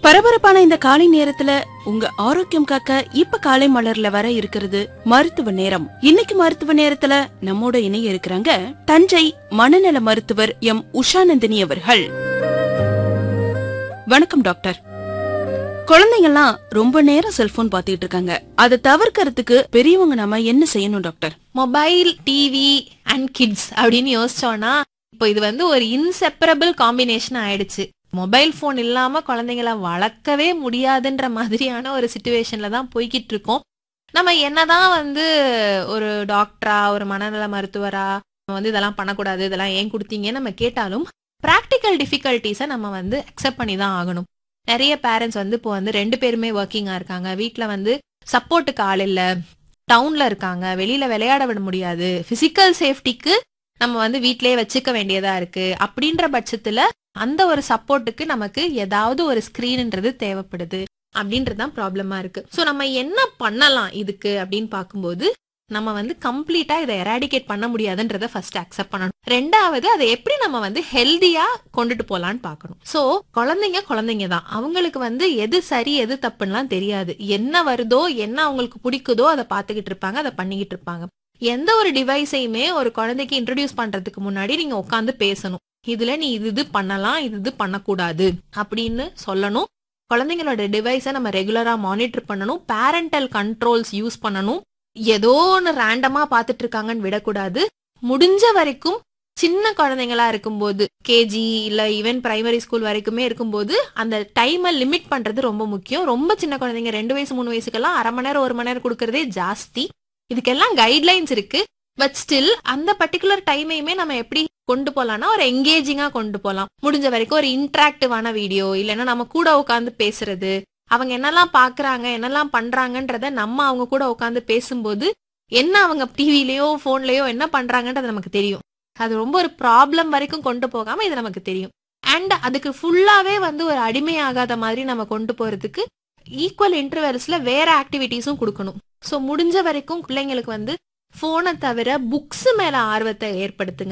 பரபரப்பான இந்த காலை நேரத்துல உங்க ஆரோக்கியம் காக்க இப்ப காலை மலர்ல வர இருக்கிறது மருத்துவ நேரம் இன்னைக்கு மருத்துவ நேரத்துல நம்மோட இணைய இருக்கிறாங்க தஞ்சை மனநல மருத்துவர் எம் உஷாநந்தினி அவர்கள் வணக்கம் டாக்டர் குழந்தைங்கலாம் ரொம்ப நேரம் செல்போன் பாத்துக்கிட்டு இருக்காங்க அதை தவிர்க்கறதுக்கு பெரியவங்க நாம என்ன செய்யணும் doctor mobile TV and kids அப்படின்னு யோசிச்சோம்னா இப்போ இது வந்து ஒரு இன்செப்பரபிள் காம்பினேஷன் ஆயிடுச்சு மொபைல் ஃபோன் இல்லாம குழந்தைங்கள வளர்க்கவே முடியாதுன்ற மாதிரியான ஒரு சுச்சுவேஷன்ல தான் போய்கிட்டு இருக்கோம் நம்ம என்னதான் வந்து ஒரு டாக்டரா ஒரு மனநல மருத்துவரா நம்ம வந்து இதெல்லாம் பண்ணக்கூடாது இதெல்லாம் ஏன் கொடுத்தீங்கன்னு நம்ம கேட்டாலும் ப்ராக்டிக்கல் டிஃபிகல்ட்டிஸை நம்ம வந்து அக்செப்ட் பண்ணி தான் ஆகணும் நிறைய பேரண்ட்ஸ் வந்து இப்போ வந்து ரெண்டு பேருமே ஒர்க்கிங்கா இருக்காங்க வீட்டில் வந்து சப்போர்ட்டுக்கு ஆள் இல்லை டவுன்ல இருக்காங்க வெளியில விளையாட விட முடியாது பிசிக்கல் சேஃப்டிக்கு நம்ம வந்து வீட்டிலேயே வச்சுக்க வேண்டியதா இருக்கு அப்படின்ற பட்சத்துல அந்த ஒரு சப்போர்ட்டுக்கு நமக்கு ஏதாவது ஒரு ஸ்கிரீன்ன்றது தேவைப்படுது அப்படின்றது தான் ப்ராப்ளமா இருக்கு ஸோ நம்ம என்ன பண்ணலாம் இதுக்கு அப்படின்னு பார்க்கும்போது நம்ம வந்து கம்ப்ளீட்டா இதை எராடிகேட் பண்ண முடியாதுன்றத ஃபர்ஸ்ட் அக்செப்ட் பண்ணணும் ரெண்டாவது அதை எப்படி நம்ம வந்து ஹெல்தியா கொண்டுட்டு போலான்னு பார்க்கணும் ஸோ குழந்தைங்க குழந்தைங்க தான் அவங்களுக்கு வந்து எது சரி எது தப்புன்னுலாம் தெரியாது என்ன வருதோ என்ன அவங்களுக்கு பிடிக்குதோ அதை பார்த்துக்கிட்டு இருப்பாங்க அதை பண்ணிக்கிட்டு இருப்பாங்க எந்த ஒரு டிவைஸையுமே ஒரு குழந்தைக்கு இன்ட்ரடியூஸ் பண்றதுக்கு முன்னாடி நீங்க உட்காந்து பேசணும் இதுல நீ இது இது பண்ணலாம் இது இது பண்ணக்கூடாது அப்படின்னு சொல்லணும் குழந்தைங்களோட டிவைஸை நம்ம ரெகுலரா மானிட்டர் பண்ணணும் பேரண்டல் கண்ட்ரோல்ஸ் யூஸ் பண்ணணும் ஏதோ ஒன்று ரேண்டமா பார்த்துட்டு இருக்காங்கன்னு விடக்கூடாது முடிஞ்ச வரைக்கும் சின்ன குழந்தைங்களா இருக்கும்போது கேஜி இல்ல ஈவன் பிரைமரி ஸ்கூல் வரைக்குமே இருக்கும்போது அந்த டைமை லிமிட் பண்றது ரொம்ப முக்கியம் ரொம்ப சின்ன குழந்தைங்க ரெண்டு வயசு மூணு வயசுக்கெல்லாம் அரை மணி நேரம் ஒரு மணி நேரம் கொடுக்கறதே ஜாஸ்தி இதுக்கெல்லாம் கைட்லைன்ஸ் இருக்கு பட் ஸ்டில் அந்த பர்டிகுலர் டைமையுமே நம்ம எப்படி கொண்டு போலாம்னா ஒரு எங்கேஜிங்கா கொண்டு போலாம் முடிஞ்ச வரைக்கும் ஒரு இன்ட்ராக்டிவான வீடியோ இல்லைன்னா நம்ம கூட உட்காந்து பேசுறது அவங்க என்னெல்லாம் பாக்குறாங்க என்னெல்லாம் பண்றாங்கன்றத நம்ம அவங்க கூட உட்காந்து பேசும்போது என்ன அவங்க டிவிலயோ போன்லயோ என்ன பண்றாங்கன்றது நமக்கு தெரியும் அது ரொம்ப ஒரு ப்ராப்ளம் வரைக்கும் கொண்டு போகாம இது நமக்கு தெரியும் அண்ட் அதுக்கு ஃபுல்லாவே வந்து ஒரு அடிமையாகாத மாதிரி நம்ம கொண்டு போறதுக்கு ஈக்குவல் இன்டர்வெல்ஸ்ல வேற ஆக்டிவிட்டீஸும் கொடுக்கணும் ஸோ முடிஞ்ச வரைக்கும் பிள்ளைங்களுக்கு வந்து போனை தவிர புக்ஸ் மேல ஆர்வத்தை ஏற்படுத்துங்க